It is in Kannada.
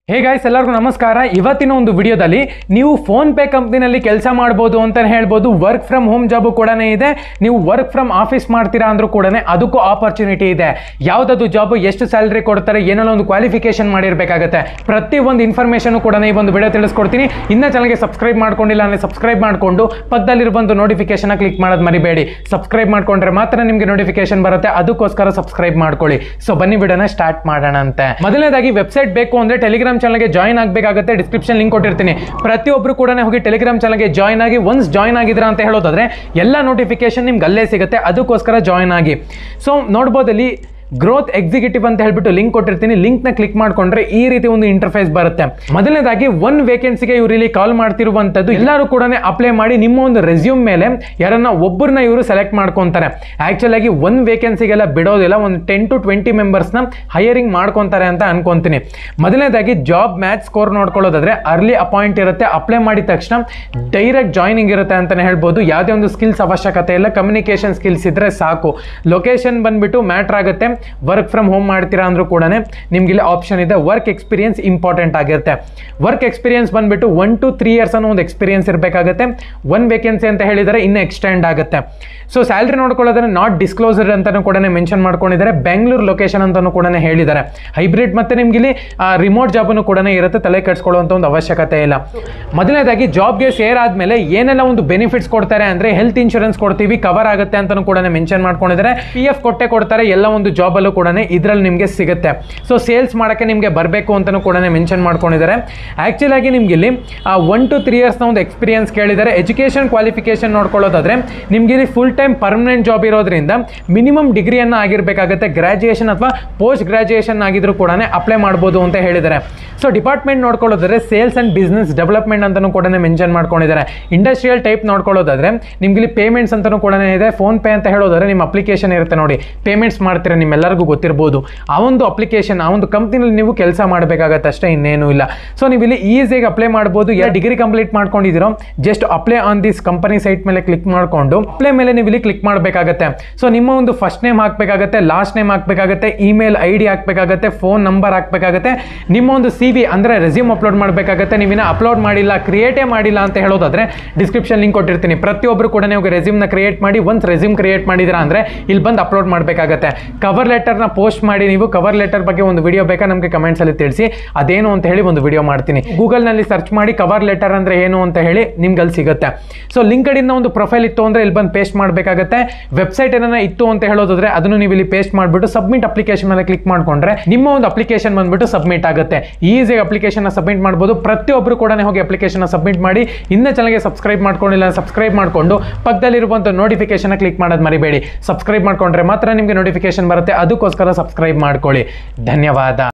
ಹೇ ಗೈಸ್ ಎಲ್ಲರಿಗೂ ನಮಸ್ಕಾರ ಇವತ್ತಿನ ಒಂದು ವಿಡಿಯೋದಲ್ಲಿ ನೀವು ಫೋನ್ ಪೇ ಕಂಪ್ನಿನಲ್ಲಿ ಕೆಲಸ ಮಾಡ್ಬೋದು ಅಂತ ಹೇಳ್ಬೋದು ವರ್ಕ್ ಫ್ರಮ್ ಹೋಮ್ ಜಾಬು ಕೂಡ ಇದೆ ನೀವು ವರ್ಕ್ ಫ್ರಮ್ ಆಫೀಸ್ ಮಾಡ್ತೀರಾ ಅಂದ್ರೂ ಕೂಡ ಅದಕ್ಕೂ ಆಪರ್ಚುನಿಟಿ ಇದೆ ಯಾವುದದು ಜಾಬು ಎಷ್ಟು ಸ್ಯಾಲ್ರಿ ಕೊಡ್ತಾರೆ ಏನೆಲ್ಲ ಒಂದು ಕ್ವಾಲಿಫಿಕೇಶನ್ ಮಾಡಿರಬೇಕಾಗತ್ತೆ ಪ್ರತಿ ಒಂದು ಇನ್ಫಾರ್ಮೇಷನ್ ಕೂಡ ಈ ಒಂದು ವಿಡಿಯೋ ತಿಳಿಸ್ಕೊಡ್ತೀನಿ ಇನ್ನ ಚಾನಲ್ಗೆ ಸಬ್ಸ್ಕ್ರೈಬ್ ಮಾಡ್ಕೊಂಡಿಲ್ಲ ಅಂದರೆ ಸಬ್ಸ್ಕ್ರೈಬ್ ಮಾಡಿಕೊಂಡು ಪಕ್ಕದಲ್ಲಿರೋ ಒಂದು ನೋಟಿಫಿಕೇಶನ್ ಕ್ಲಿಕ್ ಮಾಡೋದು ಮರಿಬೇಡಿ ಸಬ್ಸ್ಕ್ರೈಬ್ ಮಾಡ್ಕೊಂಡ್ರೆ ಮಾತ್ರ ನಿಮಗೆ ನೋಟಿಫಿಕೇಶನ್ ಬರುತ್ತೆ ಅದಕ್ಕೋಸ್ಕರ ಸಬ್ಸ್ಕ್ರೈಬ್ ಮಾಡ್ಕೊಳ್ಳಿ ಸೊ ಬನ್ನಿ ವಿಡಿಯೋನ ಸ್ಟಾರ್ಟ್ ಮಾಡೋಣ ಅಂತೆ ಮೊದಲನೇದಾಗಿ ವೆಬ್ಸೈಟ್ ಬೇಕು ಅಂದ್ರೆ ಟೆಲಿಗ್ರಾಮ್ ಚಾನಲ್ಗೆ ಜಾಯ್ನ್ ಆಗಬೇಕಾಗುತ್ತೆ ಡಿಸ್ಕ್ರಿಪ್ಷನ್ ಲಿಂಕ್ ಕೊಟ್ಟಿರ್ತೀನಿ ಪ್ರತಿಯೊಬ್ಬರು ಕೂಡ ಹೋಗಿ ಟೆಲಿಗ್ರಾಮ್ ಚಾನಲ್ಗೆ ಜಾಯ್ನ್ ಆಗಿ ಒನ್ಸ್ ಜಾಯ್ನ್ ಆಗಿದ್ರ ಅಂತ ಹೇಳೋದಾದ್ರೆ ಎಲ್ಲ ನೋಟಿಫಿಕೇಶನ್ ನಿಮ್ಗೆ ಅಲ್ಲೇ ಸಿಗುತ್ತೆ ಅದಕ್ಕೋಸ್ಕರ ಜಾಯ್ನ್ ಆಗಿ ಸೊ ನೋಡ್ಬೋದು ಇಲ್ಲಿ ಗ್ರೋತ್ ಎಕ್ಸಿಕ್ಯೂಟಿವ್ ಅಂತ ಹೇಳ್ಬಿಟ್ಟು ಲಿಂಕ್ ಕೊಟ್ಟಿರ್ತೀನಿ ಲಿಂಕ್ನ ಕ್ಲಿಕ್ ಮಾಡ್ಕೊಂಡ್ರೆ ಈ ರೀತಿ ಒಂದು ಇಂಟರ್ಫೇಸ್ ಬರುತ್ತೆ ಮೊದಲನೇದಾಗಿ ಒನ್ ವೇಕೆನ್ಸಿಗೆ ಇವರು ಇಲ್ಲಿ ಕಾಲ್ ಮಾಡ್ತಿರುವಂಥದ್ದು ಎಲ್ಲರೂ ಕೂಡ ಅಪ್ಲೈ ಮಾಡಿ ನಿಮ್ಮ ಒಂದು ರೆಸ್ಯೂಮ್ ಮೇಲೆ ಯಾರನ್ನ ಒಬ್ಬರನ್ನ ಇವರು ಸೆಲೆಕ್ಟ್ ಮಾಡ್ಕೊಂತಾರೆ ಆಕ್ಚುಲ್ ಆಗಿ ಒನ್ ವೇಕೆನ್ಸಿಗೆಲ್ಲ ಬಿಡೋದಿಲ್ಲ ಒಂದು ಟೆನ್ ಟು ಟ್ವೆಂಟಿ ಮೆಂಬರ್ಸ್ನ ಹೈಯರಿಂಗ್ ಮಾಡ್ಕೊಂತಾರೆ ಅಂತ ಅನ್ಕೊಂತೀನಿ ಮೊದಲನೇದಾಗಿ ಜಾಬ್ ಮ್ಯಾಚ್ ಸ್ಕೋರ್ ನೋಡ್ಕೊಳ್ಳೋದಾದ್ರೆ ಅರ್ಲಿ ಅಪಾಯಿಂಟ್ ಇರುತ್ತೆ ಅಪ್ಲೈ ಮಾಡಿದ ತಕ್ಷಣ ಡೈರೆಕ್ಟ್ ಜಾಯ್ನಿಂಗ್ ಇರುತ್ತೆ ಅಂತಾನೆ ಹೇಳ್ಬೋದು ಯಾವುದೇ ಒಂದು ಸ್ಕಿಲ್ಸ್ ಅವಶ್ಯಕತೆ ಇಲ್ಲ ಕಮ್ಯುನಿಕೇಶನ್ ಸ್ಕಿಲ್ಸ್ ಇದ್ರೆ ಸಾಕು ಲೊಕೇಶನ್ ಬಂದ್ಬಿಟ್ಟು ಮ್ಯಾಟ್ರ್ ಆಗುತ್ತೆ ವರ್ಕ್ ಫ್ರಮ್ ಹೋಮ್ ಮಾಡ್ತೀರಾ ಅಂದ್ರೂ ಕೂಡ ನಿಮ್ಗೆ ಇಲ್ಲಿ ಆಪ್ಷನ್ ಇದೆ ವರ್ಕ್ ಎಕ್ಸ್ಪೀರಿಯನ್ಸ್ ಇಂಪಾರ್ಟೆಂಟ್ ಆಗಿರುತ್ತೆ ವರ್ಕ್ ಎಕ್ಸ್ಪೀರಿಯನ್ಸ್ ಬಂದ್ಬಿಟ್ಟು ಒನ್ ಟು ತ್ರೀ ಇಯರ್ಸ್ ಅನ್ನೋ ಒಂದು ಎಕ್ಸ್ಪೀರಿಯನ್ಸ್ ಇರಬೇಕಾಗುತ್ತೆ ಒನ್ ವೇಕೆನ್ಸಿ ಅಂತ ಹೇಳಿದರೆ ಇನ್ನು ಎಕ್ಸ್ಟೆಂಡ್ ಆಗುತ್ತೆ ಸೊ ಸ್ಯಾಲ್ರಿ ನೋಡ್ಕೊಳ್ಳೋದ್ರೆ ನಾಟ್ ಡಿಸ್ಕ್ಲೋಸರ್ ಅಂತಾನು ಕೂಡ ಮೆನ್ಷನ್ ಮಾಡ್ಕೊಂಡಿದ್ದಾರೆ ಬೆಂಗಳೂರು ಲೊಕೇಶನ್ ಅಂತಾನು ಕೂಡ ಹೇಳಿದ್ದಾರೆ ಹೈಬ್ರಿಡ್ ಮತ್ತೆ ನಿಮ್ಗೆ ಇಲ್ಲಿ ರಿಮೋಟ್ ಜಾಬನ್ನು ಕೂಡ ಇರುತ್ತೆ ತಲೆ ಕೆಡಿಸ್ಕೊಳ್ಳುವಂಥ ಒಂದು ಅವಶ್ಯಕತೆ ಇಲ್ಲ ಮೊದಲನೇದಾಗಿ ಜಾಬ್ಗೆ ಸೇರ್ ಆದ್ಮೇಲೆ ಏನೆಲ್ಲ ಒಂದು ಬೆನಿಫಿಟ್ಸ್ ಕೊಡ್ತಾರೆ ಅಂದ್ರೆ ಹೆಲ್ತ್ ಇನ್ಶೂರೆನ್ಸ್ ಕೊಡ್ತೀವಿ ಕವರ್ ಆಗುತ್ತೆ ಅಂತಾನು ಕೂಡ ಮೆನ್ಷನ್ ಮಾಡ್ಕೊಂಡಿದ್ದಾರೆ ಪಿ ಎಫ್ ಕೊಟ್ಟೆ ಕೊಡ್ತಾರೆ ಎಲ್ಲ ಒಂದು ಜಾಬ್ ಅಲ್ಲೂ ಕೂಡ ಇದ್ರಲ್ಲಿ ನಿಮಗೆ ಸಿಗುತ್ತೆ ಸೊ ಸೇಲ್ಸ್ ಮಾಡಕ್ಕೆ ನಿಮಗೆ ಬರಬೇಕು ಅಂತಾನು ಕೂಡ ಮೆನ್ಷನ್ ಮಾಡ್ಕೊಂಡಿದ್ದಾರೆ ಆಕ್ಚುಲ್ ಆಗಿ ನಿಮ್ಗೆ ಇಲ್ಲಿ ಒನ್ ಟು ತ್ರೀ ಇಯರ್ಸ್ನ ಒಂದು ಎಕ್ಸ್ಪೀರಿಯನ್ಸ್ ಕೇಳಿದ್ದಾರೆ ಎಜುಕೇಷನ್ ಕ್ವಾಲಿಫಿಕೇಶನ್ ನೋಡ್ಕೊಳ್ಳೋದಾದ್ರೆ ನಿಮ್ಗೆ ಇಲ್ಲಿ ಫುಲ್ ಟೈಮ್ ಪರ್ಮನೆಂಟ್ ಜಾಬ್ ಇರೋದ್ರಿಂದ ಮಿನಿಮಮ್ ಡಿಗ್ರಿಯನ್ನು ಆಗಿರಬೇಕಾಗುತ್ತೆ ಗ್ರಾಜುಯೇಷನ್ ಅಥವಾ ಪೋಸ್ಟ್ ಗ್ರಾಜುಯೇಷನ್ ಆಗಿದ್ರು ಕೂಡ ಅಪ್ಲೈ ಮಾಡ್ಬೋದು ಅಂತ ಹೇಳಿದ್ದಾರೆ ಸೊ ಡಿಪಾರ್ಟ್ಮೆಂಟ್ ನೋಡ್ಕೊಳ್ಳೋದಾದ್ರೆ ಸೇಲ್ಸ್ ಅಂಡ್ ಬಿಸ್ನೆಸ್ ಡೆವಲಪ್ಮೆಂಟ್ ಅಂತಾನು ಕೂಡ ಮೆನ್ಷನ್ ಮಾಡ್ಕೊಂಡಿದ್ದಾರೆ ಇಂಡಸ್ಟ್ರಿಯಲ್ ಟೈಪ್ ನೋಡ್ಕೊಳ್ಳೋದಾದ್ರೆ ನಿಮ್ಗೆ ಇಲ್ಲಿ ಪೇಮೆಂಟ್ಸ್ ಅಂತಾನು ಕೂಡ ಇದೆ ಫೋನ್ ಪೇ ಅಂತ ಹೇಳೋದಾದ್ರೆ ನಿಮ್ಮ ಅಪ್ಲಿಕೇಶನ್ ಇರುತ್ತೆ ನೋಡಿ ಪೇಮೆಂಟ್ಸ್ ಮಾಡ್ತೀರಾ ನಿಮ್ಮೆಲ್ಲರಿಗೂ ಗೊತ್ತಿರ್ಬೋದು ಆ ಒಂದು ಅಪ್ಲಿಕೇಶನ್ ಆ ಒಂದು ಕಂಪ್ನಿನಲ್ಲಿ ನೀವು ಕೆಲಸ ಮಾಡಬೇಕಾಗತ್ತೆ ಅಷ್ಟೇ ಇನ್ನೇನು ಇಲ್ಲ ಸೊ ನೀವು ಇಲ್ಲಿ ಈಸಿಯಾಗಿ ಅಪ್ಲೈ ಮಾಡ್ಬೋದು ಯಾ ಡಿಗ್ರಿ ಕಂಪ್ಲೀಟ್ ಮಾಡ್ಕೊಂಡಿದ್ದೀರೋ just apply on this company site ಮೇಲೆ ಕ್ಲಿಕ್ ಮಾಡಿಕೊಂಡು ಅಪ್ಲೈ ಮೇಲೆ ನೀವು ಇಲ್ಲಿ ಕ್ಲಿಕ್ ಮಾಡಬೇಕಾಗತ್ತೆ ಸೊ ನಿಮ್ಮ ಒಂದು ಫಸ್ಟ್ ನೇಮ್ ಹಾಕಬೇಕಾಗತ್ತೆ ಲಾಸ್ಟ್ ನೇಮ್ ಹಾಕಬೇಕಾಗತ್ತೆ ಇಮೇಲ್ ಐ ಡಿ ಹಾಕಬೇಕಾಗತ್ತೆ ಫೋನ್ ನಂಬರ್ ಹಾಕಬೇಕಾಗತ್ತೆ ನಿಮ್ಮ ಒಂದು ಸಿ ವಿ ಅಂದರೆ ರೆಸ್ಯೂಮ್ ಅಪ್ಲೋಡ್ ಮಾಡಬೇಕಾಗತ್ತೆ ನೀವಿನ ಅಪ್ಲೋಡ್ ಮಾಡಿಲ್ಲ ಕ್ರಿಯೇಟೇ ಮಾಡಿಲ್ಲ ಅಂತ ಹೇಳೋದಾದ್ರೆ ಡಿಸ್ಕ್ರಿಪ್ಷನ್ ಲಿಂಕ್ ಕೊಟ್ಟಿರ್ತೀನಿ ಪ್ರತಿಯೊಬ್ಬರು ಕೂಡ ನೀವು ರೆಸ್ಯೂಮ್ನ ಕ್ರಿಯೇಟ್ ಮಾಡಿ ಒನ್ಸ್ ರೆಸ್ಯೂಮ್ ಕ್ರಿಯೇಟ್ ಮಾಡಿದಿರಾ ಅಂದರೆ ಇಲ್ಲಿ ಬಂದು ಅಪ್ಲೋಡ್ ಮಾಡಬೇಕಾಗತ್ತೆ ಕವರ್ ಲೆಟರ್ನ ಪೋಸ್ಟ್ ಮಾಡಿ ನೀವು ಕವರ್ ಲೆಟರ್ ಬಗ್ಗೆ ಒಂದು ವಿಡಿಯೋ ಬೇಕಾ ನಮಗೆ ಕಮೆಂಟ್ಸಲ್ಲಿ ತಿಳಿಸಿ ಅದೇನು ಅಂತ ಹೇಳಿ ಒಂದು ವಿಡಿಯೋ ಮಾಡ್ತೀನಿ ಗೂಗಲ್ನಲ್ಲಿ ಸರ್ಚ್ ಮಾಡಿ ಕವರ್ ಲೆಟರ್ ಅಂದರೆ ಏನು ಅಂತ ಹೇಳಿ ನಿಮ್ಗೆ ಅಲ್ಲಿ ಸಿಗುತ್ತೆ ಸೊ ಲಿಂಕ್ಡಿನ ಒಂದು ಪ್ರೊಫೈಲ್ ಇತ್ತು ಅಂದರೆ ಇಲ್ಲಿ ಬಂದು ಪೇಸ್ಟ್ ಮಾಡಬೇಕಾಗತ್ತೆ ವೆಬ್ಸೈಟ್ ಏನಾರ ಇತ್ತು ಅಂತ ಹೇಳೋದಾದ್ರೆ ಅದನ್ನು ನೀವು ಇಲ್ಲಿ ಪೇಸ್ಟ್ ಮಾಡಿಬಿಟ್ಟು ಸಬ್ಮಿಟ್ ಅಪ್ಲಿಕೇಶನ್ ಮೇಲೆ ಕ್ಲಿಕ್ ಮಾಡ್ಕೊಂಡ್ರೆ ನಿಮ್ಮ ಒಂದು ಅಪ್ಲಿಕೇಶನ್ ಬಂದ್ಬಿಟ್ಟು ಸಬ್ಮಿಟ್ ಆಗುತ್ತೆ ಈಸಿಯಾಗಿ ಅಪ್ಲಿಕೇಶನ್ ಸಬ್ಮಿಟ್ ಮಾಡ್ಬೋದು ಪ್ರತಿಯೊಬ್ಬರು ಕೂಡ ಹೋಗಿ ಅಪ್ಲಿಕೇಶನ್ ಸಬ್ಮಿಟ್ ಮಾಡಿ ಇನ್ನೂ ಚಾನಲ್ಗೆ ಸಬ್ಸ್ಕ್ರೈಬ್ ಮಾಡ್ಕೊಂಡಿಲ್ಲ ಸಬ್ಸ್ಕ್ರೈಬ್ ಮಾಡಿಕೊಂಡು ಪಕ್ಕದಲ್ಲಿರುವಂಥ ನೋಟಿಫಿಕೇಶನ್ ಕ್ಲಿಕ್ ಮಾಡೋದು ಮರಿಬೇಡಿ ಸಬ್ಸ್ಕ್ರೈಬ್ ಮಾಡ್ಕೊಂಡ್ರೆ ಮಾತ್ರ ನಿಮಗೆ ನೋಟಿಫಿಕೇಶನ್ ಬರುತ್ತೆ ಅದಕ್ಕೋಸ್ಕರ ಸಬ್ಸ್ಕ್ರೈಬ್ ಮಾಡ್ಕೊಳ್ಳಿ ಧನ್ಯವಾದ